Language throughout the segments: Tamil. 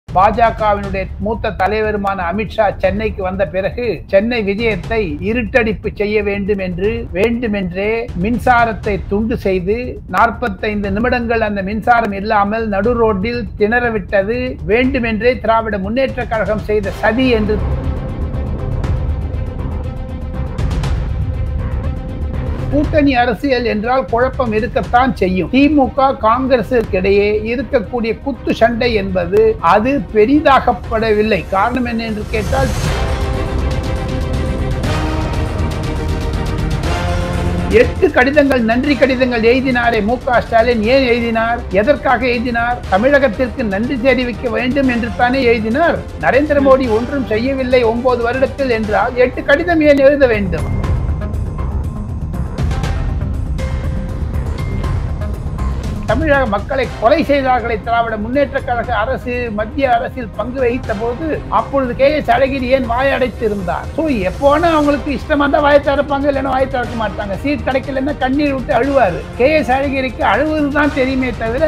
பாஜகவினுடைய மூத்த தலைவருமான அமித்ஷா சென்னைக்கு வந்த பிறகு சென்னை விஜயத்தை இருட்டடிப்பு செய்ய வேண்டும் என்று வேண்டுமென்றே மின்சாரத்தை துண்டு செய்து நாற்பத்தைந்து நிமிடங்கள் அந்த மின்சாரம் இல்லாமல் நடு ரோட்டில் திணறவிட்டது வேண்டுமென்றே திராவிட முன்னேற்ற கழகம் செய்த சதி என்று கூட்டணி அரசியல் என்றால் குழப்பம் இருக்கத்தான் செய்யும் திமுக காங்கிரசுக்கு இடையே இருக்கக்கூடிய குத்து சண்டை என்பது அது பெரிதாகப்படவில்லை காரணம் என்ன என்று கேட்டால் எட்டு கடிதங்கள் நன்றி கடிதங்கள் எழுதினாரே மு க ஸ்டாலின் ஏன் எழுதினார் எதற்காக எழுதினார் தமிழகத்திற்கு நன்றி தெரிவிக்க வேண்டும் என்று தானே எழுதினார் நரேந்திர மோடி ஒன்றும் செய்யவில்லை ஒன்பது வருடத்தில் என்றால் எட்டு கடிதம் ஏன் எழுத வேண்டும் தமிழக மக்களை கொலை செய்தார்களை திராவிட முன்னேற்ற கழக அரசு மத்திய அரசில் பங்கு வகித்த போது அப்பொழுது கே எஸ் அழகிரி ஏன் வாய் அடைத்து இருந்தார் ஸோ எப்போனா அவங்களுக்கு இஷ்டமா தான் வாய் திறப்பாங்க இல்லைன்னா வாய் திறக்க மாட்டாங்க சீட் கிடைக்கலன்னா கண்ணீர் விட்டு அழுவாரு கே எஸ் அழகிரிக்கு அழுவது தான் தெரியுமே தவிர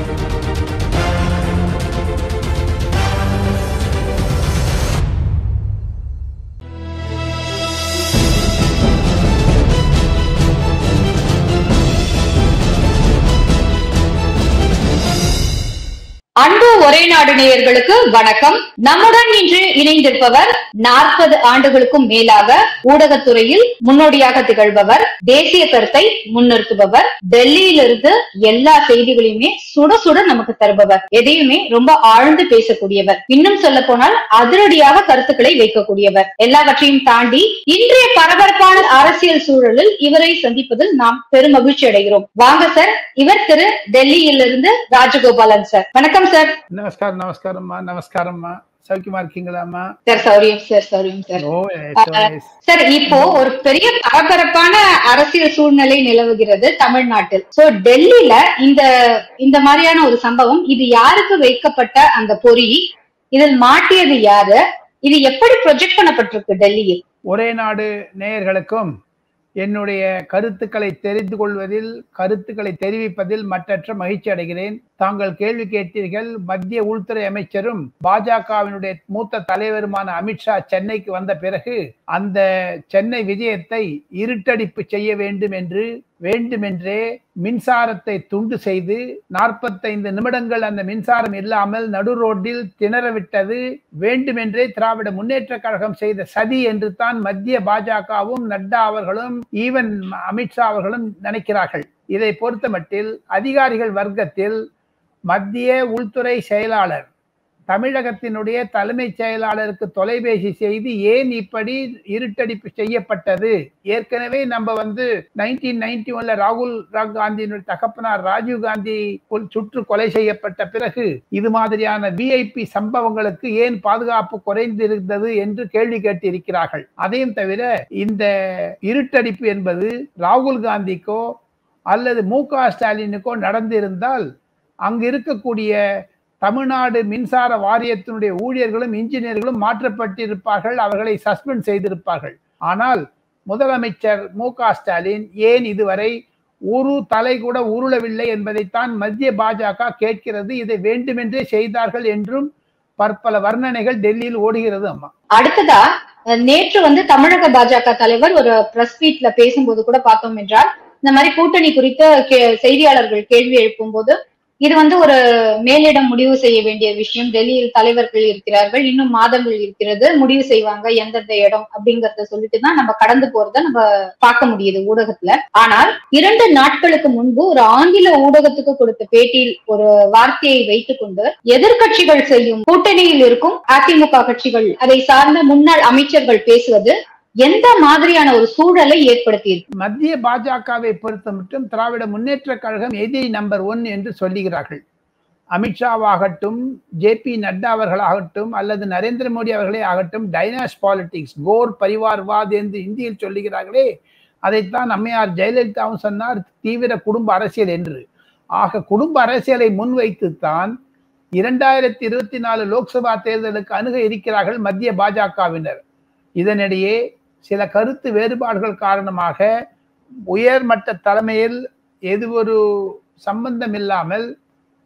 அன்பு ஒரே நாடு நேயர்களுக்கு வணக்கம் நம்முடன் இன்று இணைந்திருப்பவர் நாற்பது ஆண்டுகளுக்கும் மேலாக ஊடகத்துறையில் முன்னோடியாக திகழ்பவர் தேசிய கருத்தை முன்னிறுத்துபவர் டெல்லியிலிருந்து எல்லா செய்திகளையுமே சுட சுட நமக்கு தருபவர் எதையுமே ரொம்ப ஆழ்ந்து பேசக்கூடியவர் இன்னும் சொல்ல போனால் அதிரடியாக கருத்துக்களை வைக்கக்கூடியவர் எல்லாவற்றையும் தாண்டி இன்றைய பரபரப்பான அரசியல் சூழலில் இவரை சந்திப்பதில் நாம் பெரும் மகிழ்ச்சி அடைகிறோம் வாங்க சார் இவர் திரு டெல்லியிலிருந்து ராஜகோபாலன் சார் வணக்கம் சார் நமஸ்காரம் நமஸ்காரம்மா நமஸ்காரம்மா சௌக்கியமா இருக்கீங்களாம்மா சார் சௌரியம் சார் சௌரியம் sir oh so nice. Sir இப்போ ஒரு பெரிய பரபரப்பான அரசியல் சூழ்நிலை நிலவுகிறது தமிழ்நாட்டில் சோ டெல்லியில இந்த இந்த மாதிரியான ஒரு சம்பவம் இது யாருக்கு வைக்கப்பட்ட அந்த பொறி இதில் மாட்டியது யாரு இது எப்படி ப்ரொஜெக்ட் பண்ணப்பட்டிருக்கு டெல்லியில் ஒரே நாடு நேயர்களுக்கும் என்னுடைய கருத்துக்களை தெரிந்து கொள்வதில் கருத்துக்களை தெரிவிப்பதில் மற்றற்ற மகிழ்ச்சி அடைகிறேன் தாங்கள் கேள்வி கேட்டீர்கள் மத்திய உள்துறை அமைச்சரும் பாஜகவினுடைய மூத்த தலைவருமான அமித்ஷா சென்னைக்கு வந்த பிறகு அந்த சென்னை விஜயத்தை இருட்டடிப்பு செய்ய வேண்டும் என்று வேண்டுமென்றே மின்சாரத்தை துண்டு செய்து நாற்பத்தைந்து நிமிடங்கள் அந்த மின்சாரம் இல்லாமல் நடு ரோட்டில் திணறவிட்டது வேண்டுமென்றே திராவிட முன்னேற்ற கழகம் செய்த சதி என்று தான் மத்திய பாஜகவும் நட்டா அவர்களும் ஈவன் அமித்ஷா அவர்களும் நினைக்கிறார்கள் இதை பொறுத்தமட்டில் அதிகாரிகள் வர்க்கத்தில் மத்திய உள்துறை செயலாளர் தமிழகத்தினுடைய தலைமைச் செயலாளருக்கு தொலைபேசி செய்து ஏன் இப்படி இருட்டடிப்பு செய்யப்பட்டது ஏற்கனவே நம்ம வந்து நைன்டீன் நைன்டி ஒன்ல ராகுல் காந்தியினுடைய தகப்பனார் ராஜீவ் காந்தி கொல்- சுற்று கொலை செய்யப்பட்ட பிறகு இது மாதிரியான விஐபி சம்பவங்களுக்கு ஏன் பாதுகாப்பு குறைந்திருந்தது என்று கேள்வி கேட்டிருக்கிறார்கள் அதையும் தவிர இந்த இருட்டடிப்பு என்பது ராகுல் காந்திக்கோ அல்லது மு க ஸ்டாலினுக்கோ நடந்திருந்தால் அங்கு இருக்கக்கூடிய தமிழ்நாடு மின்சார வாரியத்தினுடைய ஊழியர்களும் இன்ஜினியர்களும் மாற்றப்பட்டிருப்பார்கள் அவர்களை சஸ்பெண்ட் செய்திருப்பார்கள் ஆனால் முதலமைச்சர் மு க ஸ்டாலின் ஏன் இதுவரை ஒரு தலை கூட உருளவில்லை என்பதைத்தான் மத்திய பாஜக கேட்கிறது இதை வேண்டுமென்றே செய்தார்கள் என்றும் பற்பல வர்ணனைகள் டெல்லியில் ஓடுகிறது அம்மா அடுத்ததா அஹ், நேற்று வந்து தமிழக பாஜக தலைவர் ஒரு பிரஸ் மீட்ல பேசும்போது கூட பார்த்தோம் என்றால் இந்த மாதிரி கூட்டணி குறித்த கே- செய்தியாளர்கள் கேள்வி எழுப்பும் போது இது வந்து ஒரு மேலிடம் முடிவு செய்ய வேண்டிய விஷயம் டெல்லியில் தலைவர்கள் இருக்கிறார்கள் இன்னும் மாதங்கள் இருக்கிறது முடிவு செய்வாங்க எந்தெந்த இடம் அப்படிங்கறத சொல்லிட்டு தான் நம்ம கடந்து போறத நம்ம பார்க்க முடியுது ஊடகத்துல ஆனால் இரண்டு நாட்களுக்கு முன்பு ஒரு ஆங்கில ஊடகத்துக்கு கொடுத்த பேட்டியில் ஒரு வார்த்தையை வைத்துக்கொண்டு எதிர்க்கட்சிகள் செய்யும் கூட்டணியில் இருக்கும் அதிமுக கட்சிகள் அதை சார்ந்த முன்னாள் அமைச்சர்கள் பேசுவது எந்த மாதிரியான ஒரு சூழலை ஏற்படுத்தி மத்திய பாஜகவை பொறுத்த மட்டும் திராவிட முன்னேற்ற கழகம் எதிரி நம்பர் ஒன் என்று சொல்லுகிறார்கள் அமித்ஷாவாகட்டும் ஜே பி நட்டா அவர்களாகட்டும் அல்லது நரேந்திர மோடி அவர்களே ஆகட்டும் டைனாஸ் பாலிடிக்ஸ் கோர் பரிவார்வாத் என்று இந்தியில் சொல்லுகிறார்களே அதைத்தான் அம்மையார் ஜெயலலிதாவும் சொன்னார் தீவிர குடும்ப அரசியல் என்று ஆக குடும்ப அரசியலை முன்வைத்துத்தான் இரண்டாயிரத்தி இருபத்தி நாலு லோக்சபா தேர்தலுக்கு அணுக இருக்கிறார்கள் மத்திய பாஜகவினர் இதனிடையே சில கருத்து வேறுபாடுகள் காரணமாக உயர்மட்ட தலைமையில் எது ஒரு சம்பந்தம் இல்லாமல்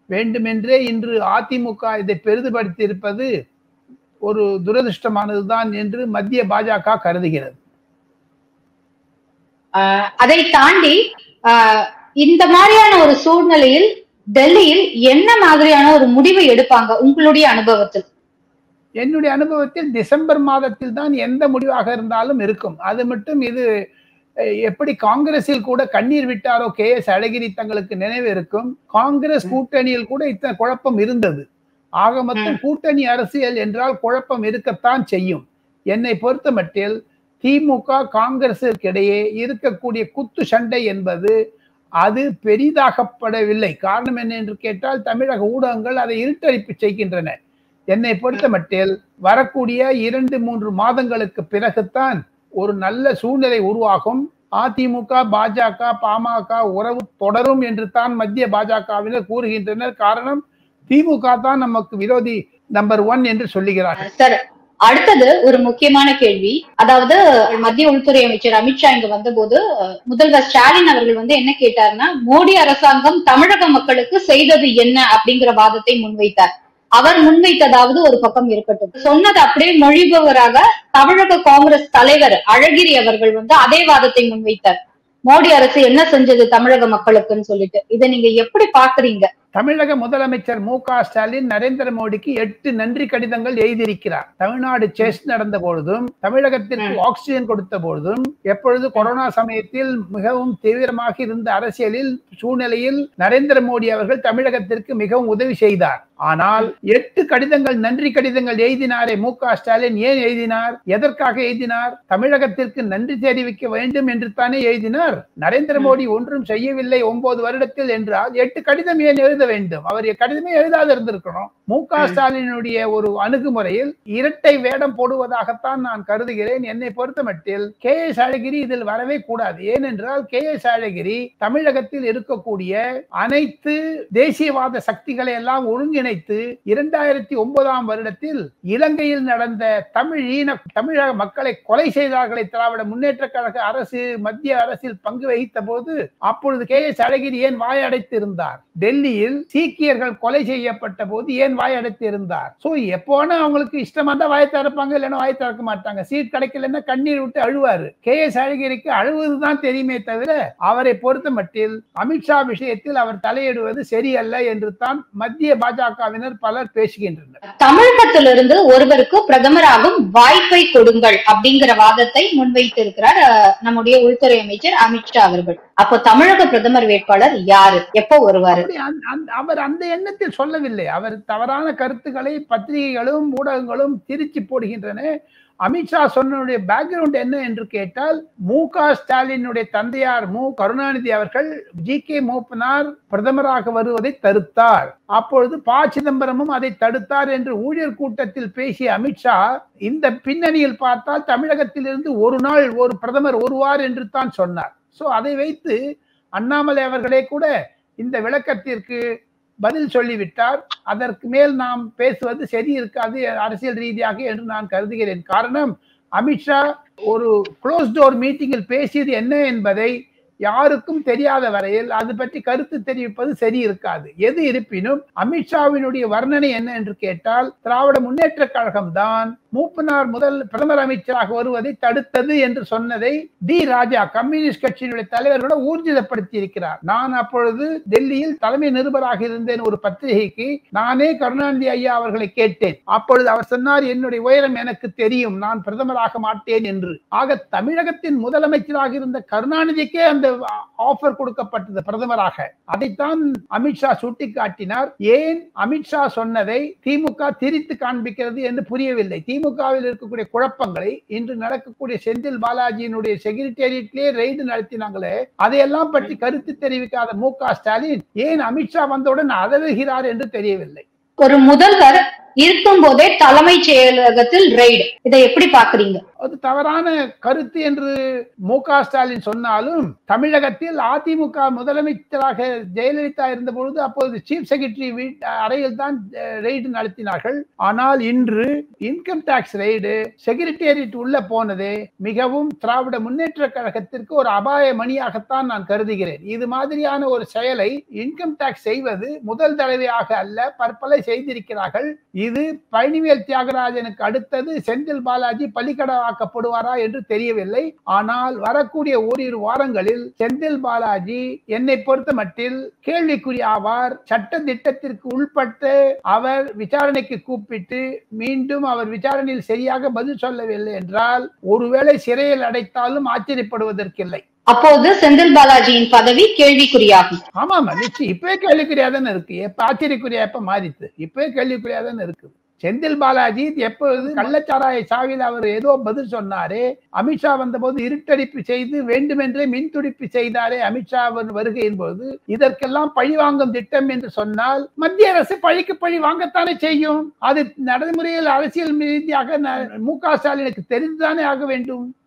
வேண்டுமென்றே இன்று அதிமுக இதை பெரிதுபடுத்தி இருப்பது ஒரு துரதிருஷ்டமானதுதான் என்று மத்திய பாஜக கருதுகிறது ஆஹ் அதை தாண்டி ஆஹ் இந்த மாதிரியான ஒரு சூழ்நிலையில் டெல்லியில் என்ன மாதிரியான ஒரு முடிவை எடுப்பாங்க உங்களுடைய அனுபவத்தில் என்னுடைய அனுபவத்தில் டிசம்பர் மாதத்தில் தான் எந்த முடிவாக இருந்தாலும் இருக்கும் அது மட்டும் இது அஹ், எப்படி காங்கிரஸில் கூட கண்ணீர் விட்டாரோ கே எஸ் அழகிரி தங்களுக்கு நினைவு இருக்கும் காங்கிரஸ் கூட்டணியில் கூட இத்தனை குழப்பம் இருந்தது ஆக மொத்தம் கூட்டணி அரசியல் என்றால் குழப்பம் இருக்கத்தான் செய்யும் என்னை பொறுத்த மட்டில் திமுக காங்கிரஸிற்கு இடையே இருக்கக்கூடிய குத்து சண்டை என்பது அது பெரிதாகப்படவில்லை காரணம் என்ன என்று கேட்டால் தமிழக ஊடகங்கள் அதை இருட்டடிப்பு செய்கின்றன என்னை பொறுத்த மட்டில் வரக்கூடிய இரண்டு மூன்று மாதங்களுக்கு பிறகுத்தான் ஒரு நல்ல சூழ்நிலை உருவாகும் அதிமுக பாஜக பாமக உறவு தொடரும் என்று தான் மத்திய பாஜகவினர் கூறுகின்றனர் காரணம் திமுக தான் நமக்கு விரோதி நம்பர் ஒன் என்று சொல்லுகிறார்கள் சார் அடுத்தது ஒரு முக்கியமான கேள்வி அதாவது மத்திய உள்துறை அமைச்சர் அமித்ஷா இங்க வந்தபோது அஹ், முதல்வர் ஸ்டாலின் அவர்கள் வந்து என்ன கேட்டாருன்னா மோடி அரசாங்கம் தமிழக மக்களுக்கு செய்தது என்ன அப்படிங்கிற வாதத்தை முன்வைத்தார் அவர் முன்வைத்ததாவது ஒரு பக்கம் இருக்கட்டும் சொன்னது அப்படியே மொழிபவராக தமிழக காங்கிரஸ் தலைவர் அழகிரி அவர்கள் வந்து அதே வாதத்தை முன்வைத்தார் மோடி அரசு என்ன செஞ்சது தமிழக மக்களுக்குன்னு சொல்லிட்டு இதை நீங்க எப்படி பாக்குறீங்க தமிழக முதலமைச்சர் மு க ஸ்டாலின் நரேந்திர மோடிக்கு எட்டு நன்றி கடிதங்கள் எழுதியிருக்கிறார் தமிழ்நாடு செஸ் நடந்த பொழுதும் தமிழகத்திற்கு ம். ஆக்சிஜன் கொடுத்த பொழுதும் எப்பொழுது கொரோனா சமயத்தில் மிகவும் தீவிரமாக இருந்த அரசியலில் சூழ்நிலையில் நரேந்திர மோடி அவர்கள் தமிழகத்திற்கு மிகவும் உதவி செய்தார் ஆனால் எட்டு கடிதங்கள் நன்றி கடிதங்கள் எழுதினாரே மு க ஸ்டாலின் ஏன் எழுதினார் எதற்காக எழுதினார் தமிழகத்திற்கு நன்றி தெரிவிக்க வேண்டும் என்று தானே எழுதினார் நரேந்திர மோடி ஒன்றும் செய்யவில்லை ஒன்பது வருடத்தில் என்றால் எட்டு கடிதம் ஏன் எழுத வேண்டும் அவர் கடிதமே எழுதாது இருந்திருக்கணும் மு க ம். ஸ்டாலினுடைய ஒரு அணுகுமுறையில் இரட்டை வேடம் போடுவதாகத்தான் நான் கருதுகிறேன் என்னை பொறுத்த மட்டில் கே எஸ் அழகிரி இதில் வரவே கூடாது ஏனென்றால் கே எஸ் அழகிரி தமிழகத்தில் இருக்கக்கூடிய அனைத்து தேசியவாத சக்திகளை எல்லாம் ஒருங்கிணைத்து இரண்டாயிரத்தி ஒன்பதாம் வருடத்தில் இலங்கையில் நடந்த தமிழ் ஈன தமிழக மக்களை கொலை செய்தார்களை திராவிட முன்னேற்ற கழக அரசு மத்திய அரசில் பங்கு வகித்த போது அப்பொழுது கே எஸ் அழகிரி ஏன் வாயடைத்து இருந்தார் டெல்லியில் சீக்கியர்கள் கொலை செய்யப்பட்ட போது ஏன் வாயடைத்து இருந்தார் சோ எப்போனா அவங்களுக்கு இஷ்டமா தான் வாய் திறப்பாங்க இல்லைன்னா வாய் திறக்க மாட்டாங்க சீட் கிடைக்கலன்னா கண்ணீர் விட்டு அழுவாரு கே எஸ் அழகிரிக்கு அழுவதுதான் தெரியுமே தவிர அவரை பொறுத்த மட்டில் அமித்ஷா விஷயத்தில் அவர் தலையிடுவது சரியல்ல என்று தான் மத்திய பாஜகவினர் பலர் பேசுகின்றனர் தமிழகத்திலிருந்து ஒருவருக்கு பிரதமராகும் வாய்ப்பை கொடுங்கள் அப்படிங்கிற வாதத்தை முன்வைத்திருக்கிறார் அஹ், நம்முடைய உள்துறை அமைச்சர் அமித்ஷா அவர்கள் அப்போ தமிழக பிரதமர் வேட்பாளர் யாரு எப்போ வருவாரு அப்படி அந்த- அந்த- அவர் அந்த எண்ணத்தில் சொல்லவில்லை அவர் தவறான கருத்துக்களை பத்திரிகைகளும் ஊடகங்களும் திரிச்சு போடுகின்றன அமித்ஷா சொன்னுடைய பேக்ரவுண்ட் என்ன என்று கேட்டால் மு க ஸ்டாலினுடைய தந்தையார் மு கருணாநிதி அவர்கள் ஜி கே மூப்பனார் பிரதமராக வருவதை தடுத்தார் அப்பொழுது ப சிதம்பரமும் அதை தடுத்தார் என்று ஊழியர் கூட்டத்தில் பேசிய அமித்ஷா இந்த பின்னணியில் பார்த்தால் தமிழகத்திலிருந்து ஒரு நாள் ஒரு பிரதமர் வருவார் என்று தான் சொன்னார் சோ அதை வைத்து அண்ணாமலை அவர்களே கூட இந்த விளக்கத்திற்கு பதில் சொல்லிவிட்டார் அதற்கு மேல் நாம் பேசுவது சரி இருக்காது அரசியல் ரீதியாக என்று நான் கருதுகிறேன் காரணம் அமித்ஷா ஒரு க்ளோஸ் டோர் மீட்டிங்கில் பேசியது என்ன என்பதை யாருக்கும் தெரியாத வரையில் அது பற்றி கருத்து தெரிவிப்பது சரி இருக்காது எது இருப்பினும் அமித்ஷாவினுடைய வர்ணனை என்ன என்று கேட்டால் திராவிட முன்னேற்ற கழகம் தான் மூப்பனார் முதல் பிரதமர் அமைச்சராக வருவதை தடுத்தது என்று சொன்னதை டி ராஜா கம்யூனிஸ்ட் கட்சியினுடைய தலைவர் கூட ஊர்ஜிதப்படுத்தி இருக்கிறார் நான் அப்பொழுது டெல்லியில் தலைமை நிருபராக இருந்தேன் ஒரு பத்திரிகைக்கு நானே கருணாநிதி ஐயா அவர்களை கேட்டேன் அப்பொழுது அவர் சொன்னார் என்னுடைய உயரம் எனக்கு தெரியும் நான் பிரதமராக மாட்டேன் என்று ஆக தமிழகத்தின் முதலமைச்சராக இருந்த கருணாநிதிக்கே அந்த ஆஃபர் கொடுக்கப்பட்டது பிரதமராக அதைத்தான் அமித்ஷா சுட்டிக்காட்டினார் ஏன் அமித்ஷா சொன்னதை திமுக திரித்து காண்பிக்கிறது என்று புரியவில்லை திமுகவில் இருக்கக்கூடிய குழப்பங்களை இன்று நடக்கக்கூடிய செந்தில் பாலாஜியினுடைய செக்ரட்டேரியட்லயே ரெய்டு நடத்தினாங்களே அதையெல்லாம் பற்றி கருத்து தெரிவிக்காத மு க ஸ்டாலின் ஏன் அமித்ஷா வந்தவுடன் அதழுகிறார் என்று தெரியவில்லை ஒரு முதல்வர் இருக்கும் போதே தலைமைச் செயலகத்தில் ரெய்டு இதை எப்படி பாக்குறீங்க அது தவறான கருத்து என்று மு க ஸ்டாலின் சொன்னாலும் தமிழகத்தில் அதிமுக முதலமைச்சராக ஜெயலலிதா இருந்த பொழுது அப்போது சீஃப் செக்ரட்டரி வீட் அறையில் தான் ரெய்டு நடத்தினார்கள் ஆனால் இன்று இன்கம் டாக்ஸ் ரெய்டு செக்ரட்டேரியட் உள்ள போனது மிகவும் திராவிட முன்னேற்ற கழகத்திற்கு ஒரு அபாய மணியாகத்தான் நான் கருதுகிறேன் இது மாதிரியான ஒரு செயலை இன்கம் டாக்ஸ் செய்வது முதல் தடவையாக அல்ல பற்பல செய்திருக்கிறார்கள் இது பழனிவேல் தியாகராஜனுக்கு அடுத்தது செந்தில் பாலாஜி பலிக்கடவாக்கப்படுவாரா என்று தெரியவில்லை ஆனால் வரக்கூடிய ஓரிரு வாரங்களில் செந்தில் பாலாஜி என்னை பொறுத்த மட்டில் கேள்விக்குறி ஆவார் சட்ட திட்டத்திற்கு உள்பட்டு அவர் விசாரணைக்கு கூப்பிட்டு மீண்டும் அவர் விசாரணையில் சரியாக பதில் சொல்லவில்லை என்றால் ஒருவேளை சிறையில் அடைத்தாலும் ஆச்சரியப்படுவதற்கில்லை அப்போது செந்தில் பாலாஜியின் பதவி கேள்விக்குறியாகும் ஆமாமா நிச்சயம் இப்பவே கேள்விக்குறியா தானே இருக்கு எப்ப ஆச்சரியக்குறியா எப்ப மாறித்து இப்பவே கேள்விக்குறியா தானே இருக்கு செந்தில் பாலாஜி எப்பொழுது கள்ளச்சாராய சாவில் அவர் ஏதோ பதில் சொன்னாரே அமித்ஷா வந்தபோது இருட்டடிப்பு செய்து வேண்டுமென்றே மின் துடிப்பு செய்தாரே அமித்ஷா வருகையின் போது இதற்கெல்லாம் பழி வாங்கும் திட்டம் என்று சொன்னால் மத்திய அரசு பழிக்கு பழி வாங்கத்தானே செய்யும் அது நடைமுறையில் அரசியல் ரீதியாக மு க ஸ்டாலினுக்கு தெரிந்துதானே ஆக வேண்டும்